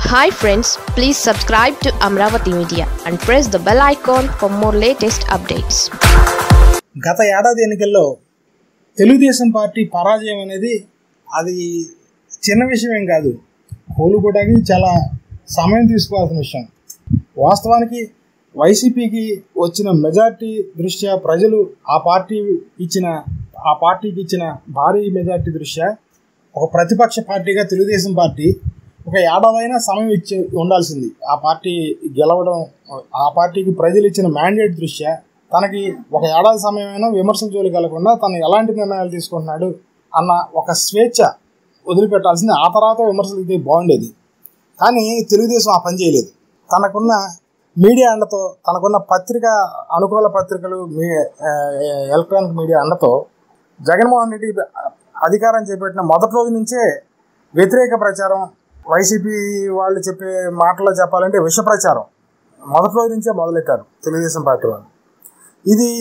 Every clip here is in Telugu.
hi friends please subscribe to Amaravati media and press the bell icon for more latest updates గత ఏడాది ఎన్నికల్లో తెలుగుదేశం పార్టీ పరాజయం అనేది అది చిన్న విషయం ఏం కాదు కోలుకోవడానికి చాలా సమయం తీసుకోవాల్సిన విషయం వాస్తవానికి వైసీపీకి వచ్చిన మెజార్టీ దృష్ట్యా ప్రజలు ఆ పార్టీ ఇచ్చిన ఆ పార్టీకి ఇచ్చిన భారీ మెజార్టీ దృష్ట్యా ఒక ప్రతిపక్ష పార్టీగా తెలుగుదేశం పార్టీ ఒక ఏడాదైనా సమయం ఇచ్చి ఉండాల్సింది ఆ పార్టీ గెలవడం ఆ పార్టీకి ప్రజలు ఇచ్చిన మ్యాండేట్ దృష్ట్యా తనకి ఒక ఏడాది సమయమైనా విమర్శల జోలికి వెళ్లకుండా తను ఎలాంటి నిర్ణయాలు తీసుకుంటున్నాడు అన్న ఒక స్వేచ్ఛ వదిలిపెట్టాల్సింది ఆ తర్వాత విమర్శలు ఇది బాగుండేది కానీ తెలుగుదేశం ఆ పని చేయలేదు తనకున్న మీడియా అండతో తనకున్న పత్రిక అనుకూల పత్రికలు మీ ఆ, ఎలక్ట్రానిక్ మీడియా అండతో జగన్మోహన్ రెడ్డి అధికారం చేపట్టిన మొదటి రోజు నుంచే వ్యతిరేక ప్రచారం వైసీపీ వాళ్ళు చెప్పే మాటల్లో చెప్పాలంటే విష ప్రచారం మొదటి రోజు నుంచే మొదలెట్టారు తెలుగుదేశం పార్టీ వాళ్ళు ఇది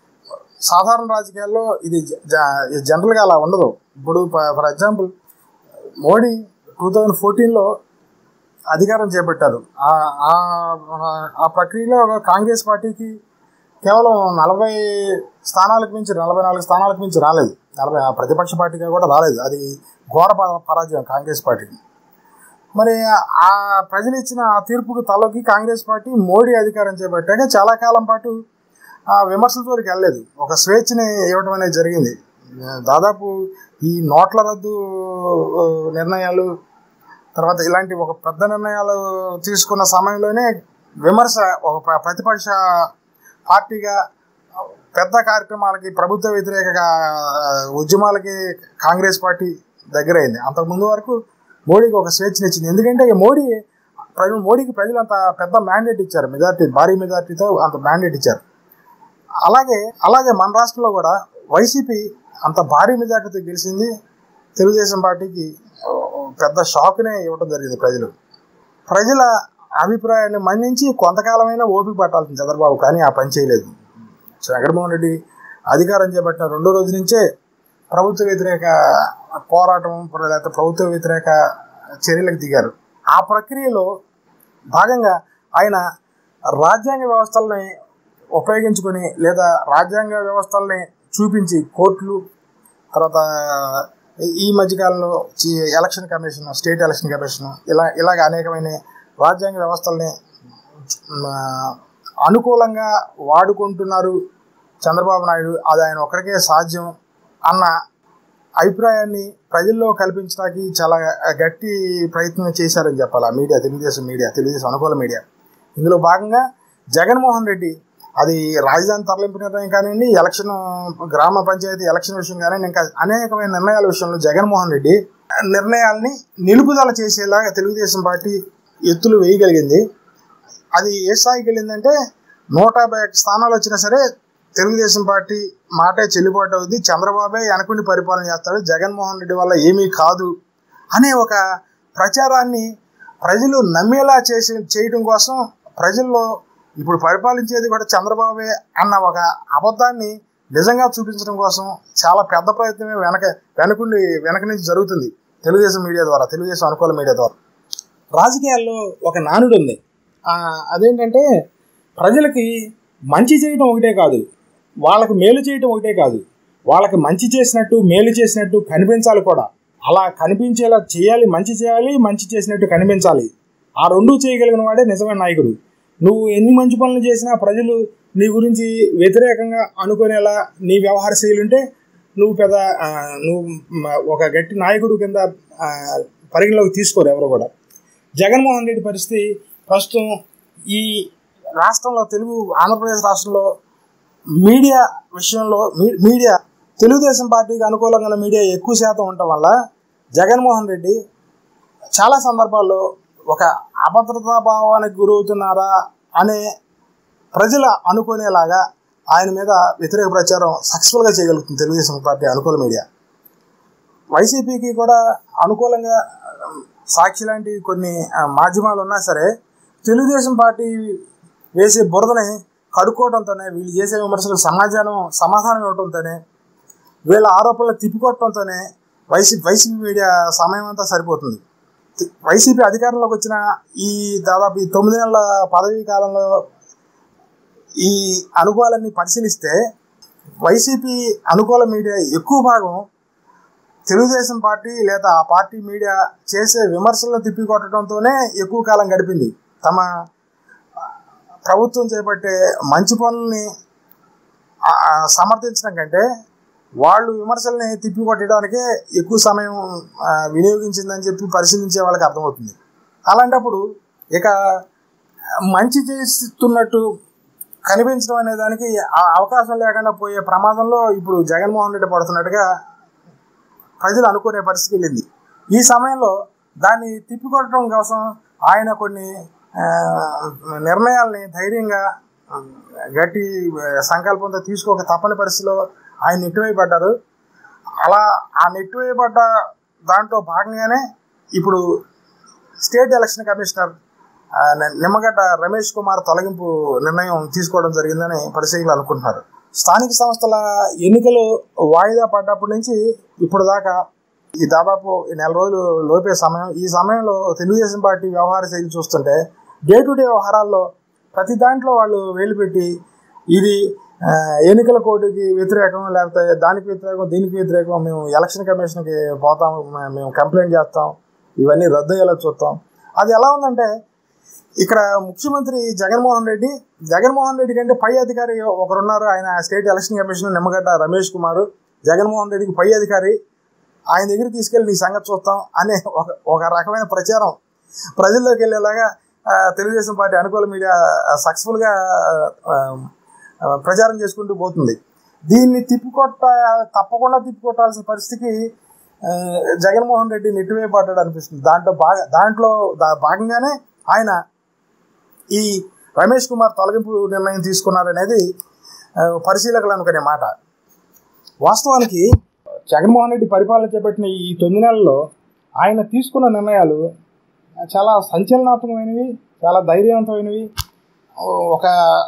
సాధారణ రాజకీయాల్లో ఇది జ- జ- జనరల్గా అలా ఉండదు ఇప్పుడు for example Modi two thousand ఫోర్టీన్లో అధికారం చేపట్టారు ఆ- ఆ- ఆ ప్రక్రియలో కాంగ్రెస్ పార్టీకి కేవలం నలభై స్థానాలకు మించి నలభై నాలుగు స్థానాలకు మించి రాలేదు నలభై ఆ ప్రతిపక్ష పార్టీగా కూడా రాలేదు అది ఘోర ప- పరాజయం కాంగ్రెస్ పార్టీకి మరి ఆ ప్రజలు ఇచ్చిన ఆ తీర్పుకు తలొకి కాంగ్రెస్ పార్టీ మోడీ అధికారం చేపట్టాక చాలా కాలం పాటు ఆ విమర్శల జోలికి వెళ్ళలేదు ఒక స్వేచ్ఛని ఇవ్వడం అనేది జరిగింది దాదాపు ఈ నోట్ల రద్దు ఆ, నిర్ణయాలు తర్వాత ఇలాంటి ఒక పెద్ద నిర్ణయాలు తీసుకున్న సమయంలోనే విమర్శ ఒక ప్ర- ప్రతిపక్ష పార్టీగా పెద్ద కార్యక్రమాలకి ప్రభుత్వ వ్యతిరేక ఆ, ఉద్యమాలకి కాంగ్రెస్ పార్టీ దగ్గరైంది అంతకు ముందు వరకు మోడీకి ఒక స్వేచ్ఛనిచ్చింది ఎందుకంటే ఇక మోడీ ప్రజలు మోడీకి ప్రజలు అంత పెద్ద మ్యాండేట్ ఇచ్చారు మెజార్టీ భారీ మెజార్టీతో అంత మ్యాండేట్ ఇచ్చారు అలాగే అలాగే మన రాష్ట్రంలో కూడా వైసీపీ అంత భారీ మెజార్టీతో గెలిచింది తెలుగుదేశం పార్టీకి ఆ, పెద్ద షాక్నే ఇవ్వడం జరిగింది ప్రజలు ప్రజల అభిప్రాయాన్ని మన్నించి కొంతకాలమైనా ఓపిక పట్టాల్సింది చంద్రబాబు కానీ ఆ పని చేయలేదు జగన్మోహన్ రెడ్డి అధికారం చేపట్టిన రెండో రోజు నుంచే ప్రభుత్వ వ్యతిరేక పోరాటం లేకపోతే ప్రభుత్వ వ్యతిరేక చర్యలకు దిగారు ఆ ప్రక్రియలో భాగంగా ఆయన రాజ్యాంగ వ్యవస్థల్ని ఉపయోగించుకొని లేదా రాజ్యాంగ వ్యవస్థల్ని చూపించి కోర్టులు తర్వాత ఈ- ఈ మధ్యకాలంలో చి- election commission state election commission ఇలా ఇలాగ అనేకమైన రాజ్యాంగ వ్యవస్థల్ని ఆ, అనుకూలంగా వాడుకుంటున్నారు చంద్రబాబు నాయుడు అది ఆయన ఒక్కడికే సాధ్యం అన్న అభిప్రాయాన్ని ప్రజల్లో కల్పించడానికి చాలా గట్టి ప్రయత్నం చేశారని చెప్పాలి ఆ మీడియా తెలుగుదేశం మీడియా తెలుగుదేశం అనుకూల మీడియా ఇందులో భాగంగా జగన్మోహన్ రెడ్డి అది రాజధాని తరలింపు నిర్ణయం కానివ్వండి ఎలక్షన్ గ్రామ పంచాయతీ ఎలక్షన్ విషయం కానివ్వండి ఇంకా అనేకమైన నిర్ణయాల విషయంలో జగన్మోహన్ రెడ్డి నిర్ణయాల్ని నిలుపుదల చేసేలాగా తెలుగుదేశం పార్టీ ఎత్తులు వేయగలిగింది అది ఏ స్థాయికి వెళ్ళిందంటే నూట యాభై ఒక్క స్థానాలు వచ్చినా సరే తెలుగుదేశం పార్టీ మాటే చెల్లుబాటు అవుద్ది చంద్రబాబే వెనకుండి పరిపాలన చేస్తాడు జగన్మోహన్ రెడ్డి వల్ల ఏమీ కాదు అనే ఒక ప్రచారాన్ని ప్రజలు నమ్మేలా చేసి చేయడం కోసం ప్రజల్లో ఇప్పుడు పరిపాలించేది కూడా చంద్రబాబే అన్న ఒక అబద్ధాన్ని నిజంగా చూపించడం కోసం చాలా పెద్ద ప్రయత్నమే వెనక వెనకుండి వెనక నుంచి జరుగుతుంది తెలుగుదేశం మీడియా ద్వారా తెలుగుదేశం అనుకూల మీడియా ద్వారా రాజకీయాల్లో ఒక నానుడు ఉంది ఆ, అదేంటంటే ప్రజలకి మంచి చేయడం ఒకటే కాదు వాళ్ళకి మేలు చేయడం ఒకటే కాదు వాళ్ళకి మంచి చేసినట్టు మేలు చేసినట్టు కనిపించాలి కూడా అలా కనిపించేలా చేయాలి మంచి చేయాలి మంచి చేసినట్టు కనిపించాలి ఆ రెండూ చేయగలిగిన వాడే నిజమైన నాయకుడు నువ్వు ఎన్ని మంచి పనులు చేసినా ప్రజలు నీ గురించి వ్యతిరేకంగా అనుకునేలా నీ వ్యవహార శైలి నువ్వు పెద్ద ఆ, నువ్వు మ- ఒక గట్టి నాయకుడు కింద ఆ, పరిగణలోకి తీసుకోరు ఎవరు కూడా జగన్మోహన్ రెడ్డి పరిస్థితి ప్రస్తుతం ఈ రాష్ట్రంలో తెలుగు ఆంధ్రప్రదేశ్ రాష్ట్రంలో మీడియా విషయంలో మీ- మీడియా తెలుగుదేశం పార్టీకి అనుకూలంగా ఉన్న మీడియా ఎక్కువ శాతం ఉండటం వల్ల జగన్మోహన్ రెడ్డి చాలా సందర్భాల్లో ఒక అభద్రతా భావానికి గురవుతున్నారా అనే ప్రజల అనుకునేలాగా ఆయన మీద వ్యతిరేక ప్రచారం సక్సెస్ఫుల్గా చేయగలుగుతుంది తెలుగుదేశం పార్టీ అనుకూల మీడియా వైసీపీకి కూడా అనుకూలంగా ఆ, సాక్షి లాంటి కొన్ని ఆ, మాధ్యమాలు ఉన్నా సరే తెలుగుదేశం పార్టీ వేసే బురదని కడుక్కోవడంతోనే వీళ్ళు చేసే విమర్శలకు సమాధానం సమాధానం ఇవ్వడంతోనే వీళ్ళ ఆరోపణలు తిప్పికొట్టడంతోనే వైసీపీ వైసీపీ మీడియా సమయం అంతా సరిపోతుంది వైసీపీ అధికారంలోకి వచ్చిన ఈ దాదాపు ఈ తొమ్మిది నెలల పదవీ కాలంలో ఈ అనుభవాలన్నీ పరిశీలిస్తే వైసీపీ అనుకూల మీడియా ఎక్కువ భాగం తెలుగుదేశం పార్టీ లేదా ఆ పార్టీ మీడియా చేసే విమర్శలను తిప్పికొట్టడంతోనే ఎక్కువ కాలం గడిపింది తమ ప్రభుత్వం చేపట్టే మంచి పనుల్ని ఆ, సమర్థించడం కంటే వాళ్ళు విమర్శల్ని తిప్పికొట్టడానికే ఎక్కువ సమయం ఆ, వినియోగించిందని చెప్పి పరిశీలించే వాళ్ళకి అర్థమవుతుంది అలాంటప్పుడు ఇక మంచి చేస్తున్నట్టు కనిపించడం అనే దానికి ఆ అవకాశం లేకుండా పోయే ప్రమాదంలో ఇప్పుడు జగన్మోహన్ రెడ్డి పడుతున్నట్టుగా ప్రజలు అనుకునే పరిస్థితి వెళ్ళింది ఈ సమయంలో దాన్ని తిప్పికొట్టడం కోసం ఆయన కొన్ని ఆ, నిర్ణయాల్ని ధైర్యంగా ఆ, గట్టి ఆ, సంకల్పంతో తీసుకోక తప్పని పరిస్థితిలో ఆయన నెట్టివేయబడ్డారు అలా ఆ నెట్టివేయబడ్డ దాంట్లో భాగంగానే ఇప్పుడు స్టేట్ ఎలక్షన్ కమిషనర్ ఆ, ని- నిమ్మగడ్డ రమేష్ కుమార్ తొలగింపు నిర్ణయం తీసుకోవడం జరిగిందని పరిశీలకులు అనుకుంటున్నారు స్థానిక సంస్థల ఎన్నికలు వాయిదా పడ్డప్పటి నుంచి ఇప్పుడు దాకా ఈ దాదాపు ఈ నెల రోజులు లోపే సమయం ఈ సమయంలో తెలుగుదేశం పార్టీ వ్యవహార శైలి చూస్తుంటే డే టు డే వ్యవహారాల్లో ప్రతి దాంట్లో వాళ్ళు వేలు పెట్టి ఇది ఆ, ఎన్నికల కోడ్కి వ్యతిరేకం లేకపోతే దానికి వ్యతిరేకం దీనికి వ్యతిరేకం మేము ఎలక్షన్ కమిషన్కి పోతాం మే- మేము కంప్లైంట్ చేస్తాం ఇవన్నీ రద్దు అయ్యేలా చూస్తాం అది ఎలా ఉందంటే ఇక్కడ ముఖ్యమంత్రి జగన్మోహన్ రెడ్డి జగన్మోహన్ రెడ్డి కంటే పై అధికారి ఒకరున్నారు ఆయన state election commission Nimmagadda Ramesh Kumar Jaganmohan రెడ్డికి పై అధికారి ఆయన దగ్గరికి తీసుకెళ్ళి నీ సంగతి చూస్తాం అనే ఒక ఒక రకమైన ప్రచారం ప్రజల్లోకి వెళ్ళేలాగా ఆ, తెలుగుదేశం పార్టీ అనుకూల మీడియా సక్సెస్ఫుల్గా ప్రచారం చేసుకుంటూ పోతుంది దీన్ని తిప్పికొట్ట తప్పకుండా తిప్పికొట్టాల్సిన పరిస్థితికి ఆ, జగన్మోహన్ రెడ్డి నెట్టివేయబడ్డాడు అనిపిస్తుంది దాంట్లో బాగా దాంట్లో దా- భాగంగానే ఆయన ఈ రమేష్ కుమార్ తొలగింపు నిర్ణయం తీసుకున్నారనేది ఆ, పరిశీలకులు అనుకునే మాట వాస్తవానికి జగన్మోహన్ రెడ్డి పరిపాలన చేపట్టిన ఈ తొమ్మిది నెలల్లో ఆయన తీసుకున్న నిర్ణయాలు చాలా సంచలనాత్మకమైనవి చాలా ధైర్యవంతమైనవి ఒక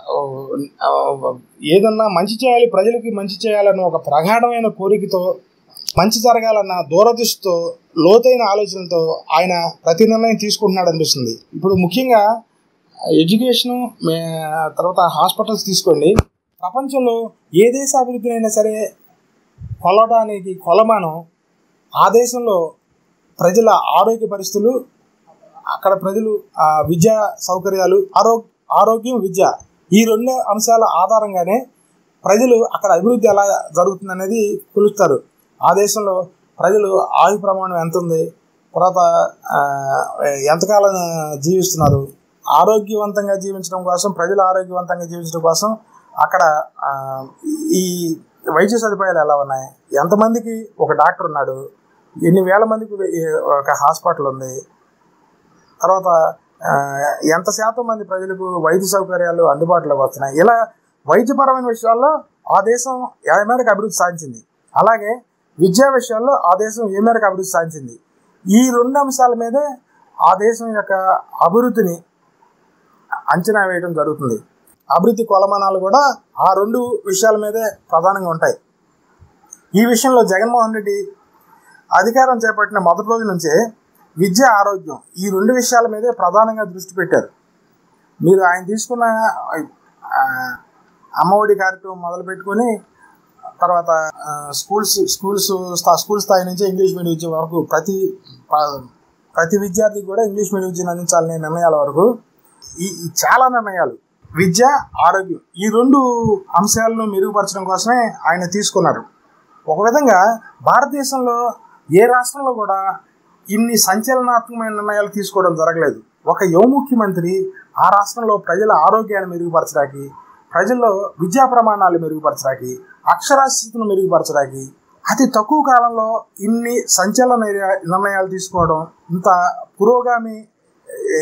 ఆ, ఏదన్నా మంచి చేయాలి ప్రజలకి మంచి చేయాలన్న ఒక ప్రగాఢమైన కోరికతో మంచి జరగాలన్న దూరదృష్టితో లోతైన ఆలోచనతో ఆయన ప్రతి నిర్ణయం తీసుకుంటున్నాడు అనిపిస్తుంది ఇప్పుడు ముఖ్యంగా ఎడ్యుకేషను మే తర్వాత హాస్పిటల్స్ తీసుకోండి ప్రపంచంలో ఏ దేశ అభివృద్ధినైనా సరే కొలవడానికి కొలమానం ఆ దేశంలో ప్రజల ఆరోగ్య పరిస్థితులు అక్కడ ప్రజలు ఆ, విద్యా సౌకర్యాలు ఆరో ఆరోగ్యం విద్య ఈ రెండు అంశాల ఆధారంగానే ప్రజలు అక్కడ అభివృద్ధి ఎలా జరుగుతుందనేది కొలుస్తారు ఆ దేశంలో ప్రజలు ఆయు ప్రమాణం ఎంత ఉంది తర్వాత ఆ, ఎంతకాలం జీవిస్తున్నారు ఆరోగ్యవంతంగా జీవించడం కోసం ప్రజలు ఆరోగ్యవంతంగా జీవించడం కోసం అక్కడ ఆ, ఈ వైద్య సదుపాయాలు ఎలా ఉన్నాయి ఎంతమందికి ఒక డాక్టర్ ఉన్నాడు ఎన్ని వేల మందికి ఈ- ఒక హాస్పిటల్ ఉంది తర్వాత ఆ, ఎంత శాతం మంది ప్రజలకు వైద్య సౌకర్యాలు అందుబాటులోకి వస్తున్నాయి ఇలా వైద్యపరమైన విషయాల్లో ఆ దేశం ఏ మేరకు అభివృద్ధి సాధించింది అలాగే విద్యా విషయాల్లో ఆ దేశం ఏ మేరకు అభివృద్ధి సాధించింది ఈ రెండు అంశాల మీదే ఆ దేశం యొక్క అభివృద్ధిని అంచనా వేయడం జరుగుతుంది అభివృద్ధి కొలమానాలు కూడా ఆ రెండు విషయాల మీదే ప్రధానంగా ఉంటాయి ఈ విషయంలో జగన్మోహన్ రెడ్డి అధికారం చేపట్టిన మొదటి రోజు నుంచే విద్య ఆరోగ్యం ఈ రెండు విషయాల మీదే ప్రధానంగా దృష్టి పెట్టారు మీరు ఆయన తీసుకున్న ఆ, అమ్మఒడి కార్యక్రమం మొదలు పెట్టుకొని తర్వాత ఆ, స్కూల్స్ స్కూల్స్ స్థా- స్కూల్ స్థాయి నుంచి ఇంగ్లీష్ మీడియం విద్య వరకు ప్రతి ప్ర- ప్రతి విద్యార్థికి కూడా ఇంగ్లీష్ మీడియం విద్యను అందించాలనే నిర్ణయాల వరకు ఈ ఈ చాలా నిర్ణయాలు విద్య ఆరోగ్యం ఈ రెండు అంశాలను మెరుగుపరచడం కోసమే ఆయన తీసుకున్నారు ఒక విధంగా భారతదేశంలో ఏ రాష్ట్రంలో కూడా ఇన్ని సంచలనాత్మకమైన నిర్ణయాలు తీసుకోవడం జరగలేదు ఒక యువ ముఖ్యమంత్రి ఆ రాష్ట్రంలో ప్రజల ఆరోగ్యాన్ని మెరుగుపరచడానికి ప్రజల్లో విద్యా ప్రమాణాలు మెరుగుపరచడానికి అక్షరాస్యతను మెరుగుపరచడానికి అతి తక్కువ కాలంలో ఇన్ని సంచలన నిర్య- నిర్ణయాలు తీసుకోవడం ఇంత పురోగామి ఏ,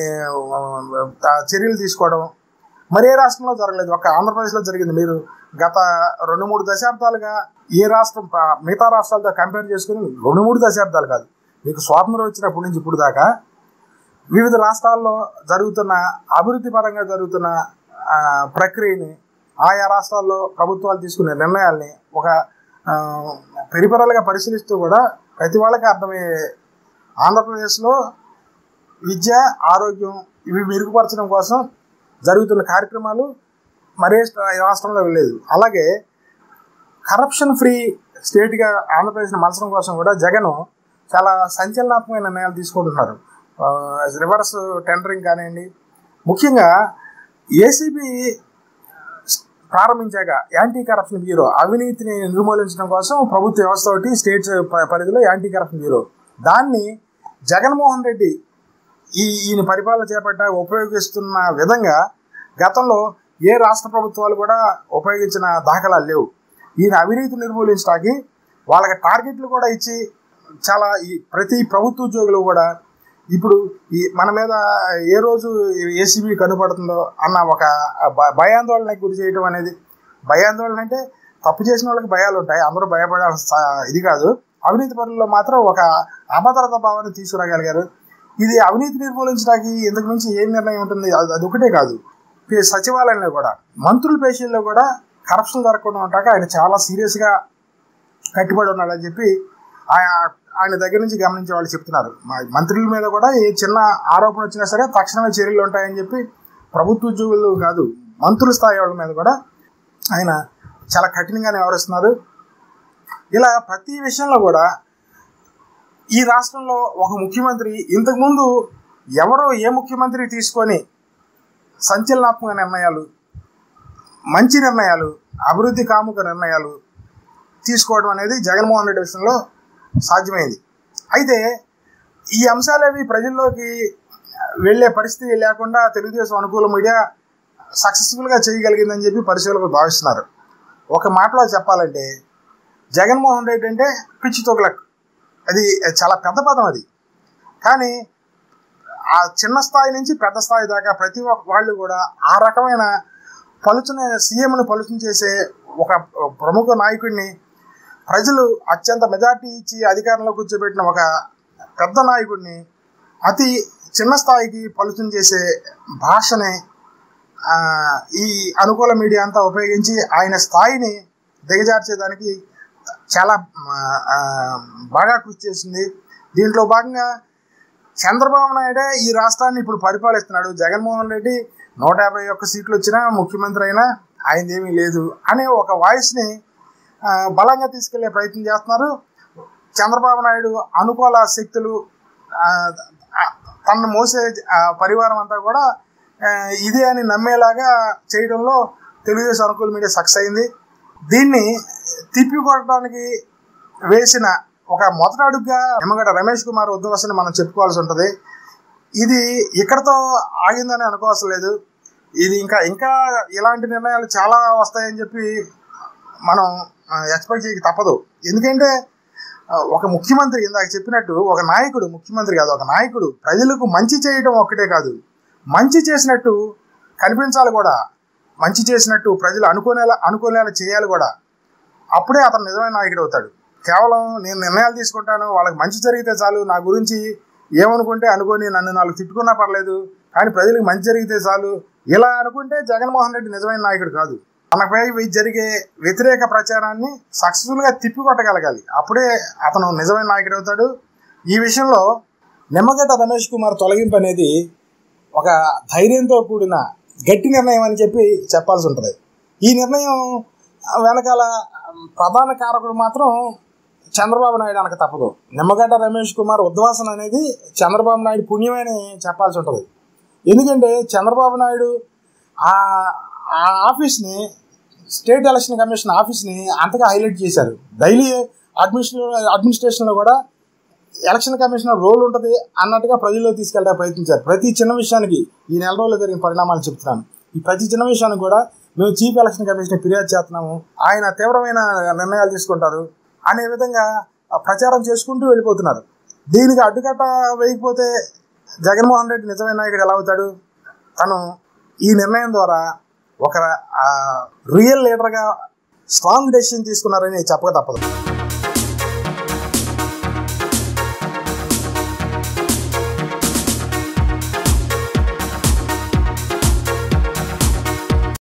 ఆ, చర్యలు తీసుకోవడం మరే రాష్ట్రంలో జరగలేదు ఒక ఆంధ్రప్రదేశ్లో జరిగింది మీరు గత రెండు మూడు దశాబ్దాలుగా ఏ రాష్ట్రం ప- మిగతా రాష్ట్రాలతో కంపేర్ చేసుకుని రెండు మూడు దశాబ్దాలు కాదు మీకు స్వాతంత్రం వచ్చినప్పటి నుంచి ఇప్పుడు దాకా వివిధ రాష్ట్రాల్లో జరుగుతున్న అభివృద్ధి పరంగా జరుగుతున్న ఆ, ప్రక్రియని ఆయా రాష్ట్రాల్లో ప్రభుత్వాలు తీసుకునే నిర్ణయాల్ని ఒక ఆ, పెరిపరలుగా పరిశీలిస్తూ కూడా ప్రతి వాళ్ళకి అర్థమయ్యే ఆంధ్రప్రదేశ్లో విద్య ఆరోగ్యం ఇవి మెరుగుపరచడం కోసం జరుగుతున్న కార్యక్రమాలు మరే రాష్ట్రంలో లేదు అలాగే కరప్షన్ ఫ్రీ స్టేట్గా ఆంధ్రప్రదేశ్ని మలచడం కోసం కూడా జగన్ చాలా సంచలనాత్మకమైన నిర్ణయాలు తీసుకుంటున్నారు ఆ, రివర్స్ టెండరింగ్ కానివ్వండి ముఖ్యంగా ఏసీబీ ప్రారంభించాక యాంటీ కరప్షన్ బ్యూరో అవినీతిని నిర్మూలించడం కోసం ప్రభుత్వ వ్యవస్థ ఒకటి స్టేట్ ప- పరిధిలో యాంటీ కరప్షన్ బ్యూరో దాన్ని జగన్మోహన్ రెడ్డి ఈ ఈయన పరిపాలన చేపట్ట ఉపయోగిస్తున్న విధంగా గతంలో ఏ రాష్ట్ర ప్రభుత్వాలు కూడా ఉపయోగించిన దాఖలాలు లేవు ఈయన అవినీతి నిర్మూలించడానికి వాళ్ళకి టార్గెట్లు కూడా ఇచ్చి చాలా ఈ ప్రతి ప్రభుత్వ ఉద్యోగులు కూడా ఇప్పుడు ఈ మన మీద ఏ రోజు ఏసీబీ కనుపడుతుందో అన్న ఒక భ- భయాందోళనకి గురి చేయడం అనేది భయాందోళన అంటే తప్పు చేసిన వాళ్ళకి భయాలు ఉంటాయి అందరూ భయపడాల్సిన ఇది కాదు అవినీతి పనుల్లో మాత్రం ఒక అభద్రత భావాన్ని తీసుకురాగలిగారు ఇది అవినీతి నిర్మూలించడానికి ఇంతకు మించి ఏం నిర్ణయం ఉంటుంది అది అది ఒకటే కాదు ఈ సచివాలయంలో కూడా మంత్రుల పేషీల్లో కూడా కరప్షన్ జరగకుండా ఉంటాక ఆయన చాలా సీరియస్గా కట్టుబడి ఉన్నాడని చెప్పి ఆయన ఆయన దగ్గర నుంచి గమనించే వాళ్ళు చెప్తున్నారు మా మంత్రుల మీద కూడా ఏ చిన్న ఆరోపణ వచ్చినా సరే తక్షణమే చర్యలు ఉంటాయని చెప్పి ప్రభుత్వ ఉద్యోగులు కాదు మంత్రుల స్థాయి వాళ్ళ మీద కూడా ఆయన చాలా కఠినంగానే వ్యవహరిస్తున్నారు ఇలా ప్రతి విషయంలో కూడా ఈ రాష్ట్రంలో ఒక ముఖ్యమంత్రి ఇంతకుముందు ఎవరో ఏ ముఖ్యమంత్రి తీసుకొని సంచలనాత్మక నిర్ణయాలు మంచి నిర్ణయాలు అభివృద్ధి కాముక నిర్ణయాలు తీసుకోవడం అనేది జగన్మోహన్ రెడ్డి విషయంలో సాధ్యమైంది అయితే ఈ అంశాలేవి ప్రజల్లోకి వెళ్ళే పరిస్థితి లేకుండా తెలుగుదేశం అనుకూల మీడియా సక్సెస్ఫుల్గా చేయగలిగిందని చెప్పి పరిశీలకులు భావిస్తున్నారు ఒక మాటలో చెప్పాలంటే జగన్మోహన్ రెడ్డి అంటే పిచ్చి తొగలక్ అది చాలా పెద్ద పదం అది కానీ ఆ చిన్న స్థాయి నుంచి పెద్ద స్థాయి దాకా ప్రతి ఒక్క వాళ్ళు కూడా ఆ రకమైన పలుచున సీఎంను పలుచన చేసే ఒక ప్రముఖ నాయకుడిని ప్రజలు అత్యంత మెజార్టీ ఇచ్చి అధికారంలో కూర్చోబెట్టిన ఒక పెద్ద నాయకుడిని అతి చిన్న స్థాయికి పలుచన చేసే భాషని ఆ, ఈ అనుకూల మీడియా అంతా ఉపయోగించి ఆయన స్థాయిని దిగజార్చేదానికి చాలా ఆ, బాగా కృషి చేసింది దీంట్లో భాగంగా చంద్రబాబు నాయుడే ఈ రాష్ట్రాన్ని ఇప్పుడు పరిపాలిస్తున్నాడు జగన్మోహన్ రెడ్డి నూట యాభై ఒక్క సీట్లు వచ్చినా ముఖ్యమంత్రి అయినా ఆయనదేమీ లేదు అనే ఒక వాయిస్ని ఆ, బలంగా తీసుకెళ్లే ప్రయత్నం చేస్తున్నారు చంద్రబాబు నాయుడు అనుకూల శక్తులు ఆ, ఆ, తనను మోసే ఆ, పరివారం అంతా కూడా ఆ, ఇదే అని నమ్మేలాగా చేయడంలో తెలుగుదేశం అనుకూల మీడియా సక్సెస్ అయింది దీన్ని తిప్పికొట్టడానికి వేసిన ఒక మొదటి అడుగుగా నిమ్మగడ్డ రమేష్ కుమార్ ఉద్వాసని మనం చెప్పుకోవాల్సి ఉంటుంది ఇది ఇక్కడతో ఆగిందని అనుకోవాల్సిన లేదు ఇది ఇంకా ఇంకా ఇలాంటి నిర్ణయాలు చాలా వస్తాయని చెప్పి మనం ఎక్స్పెక్ట్ చేయక తప్పదు ఎందుకంటే ఆ, ఒక ముఖ్యమంత్రి ఇందాక చెప్పినట్టు ఒక నాయకుడు ముఖ్యమంత్రి కాదు ఒక నాయకుడు ప్రజలకు మంచి చేయడం ఒక్కటే కాదు మంచి చేసినట్టు కనిపించాలి కూడా మంచి చేసినట్టు ప్రజలు అనుకునేలా అనుకునేలా చేయాలి కూడా అప్పుడే అతను నిజమైన నాయకుడు అవుతాడు కేవలం నేను నిర్ణయాలు తీసుకుంటాను వాళ్ళకి మంచి జరిగితే చాలు నా గురించి ఏమనుకుంటే అనుకొని నన్ను నాలుగు తిట్టుకున్నా పర్లేదు కానీ ప్రజలకు మంచి జరిగితే చాలు ఇలా అనుకుంటే జగన్మోహన్ రెడ్డి నిజమైన నాయకుడు కాదు మనపై జరిగే వ్యతిరేక ప్రచారాన్ని సక్సెస్ఫుల్గా తిప్పికొట్టగలగాలి అప్పుడే అతను నిజమైన నాయకుడు అవుతాడు ఈ విషయంలో నిమ్మగడ్డ రమేష్ కుమార్ తొలగింపు అనేది ఒక ధైర్యంతో కూడిన గట్టి నిర్ణయం అని చెప్పి చెప్పాల్సి ఉంటుంది ఈ నిర్ణయం వెనకాల ప్రధాన కారకుడు మాత్రం చంద్రబాబు నాయుడు అనక తప్పదు నిమ్మగడ్డ రమేష్ కుమార్ ఉద్వాసన అనేది చంద్రబాబు నాయుడు పుణ్యమని చెప్పాల్సి ఉంటుంది ఎందుకంటే చంద్రబాబు నాయుడు ఆ ఆ ఆఫీస్ని స్టేట్ ఎలక్షన్ కమిషన్ ఆఫీస్ని అంతగా హైలైట్ చేశారు డైలీ అడ్మినిస్ట్రే అడ్మినిస్ట్రేషన్లో కూడా ఎలక్షన్ కమిషనర్ రోల్ ఉంటుంది అన్నట్టుగా ప్రజల్లో తీసుకెళ్ళడానికి ప్రయత్నించారు ప్రతి చిన్న విషయానికి ఈ నెల రోజుల్లో జరిగిన పరిణామాలు చెప్తున్నాను ఈ ప్రతి చిన్న విషయానికి కూడా మేము చీఫ్ ఎలక్షన్ కమిషన్ ఫిర్యాదు చేస్తున్నాము ఆయన తీవ్రమైన నిర్ణయాలు తీసుకుంటారు అనే విధంగా ఆ ప్రచారం చేసుకుంటూ వెళ్ళిపోతున్నారు దీనికి అడ్డుకట్ట వేయకపోతే జగన్మోహన్ రెడ్డి నిజమైన నాయకుడు ఎలా అవుతాడు తను ఈ నిర్ణయం ద్వారా ఒక రియల్ లీడర్గా స్ట్రాంగ్ డెసిషన్ తీసుకున్నారని చెప్పక తప్పదు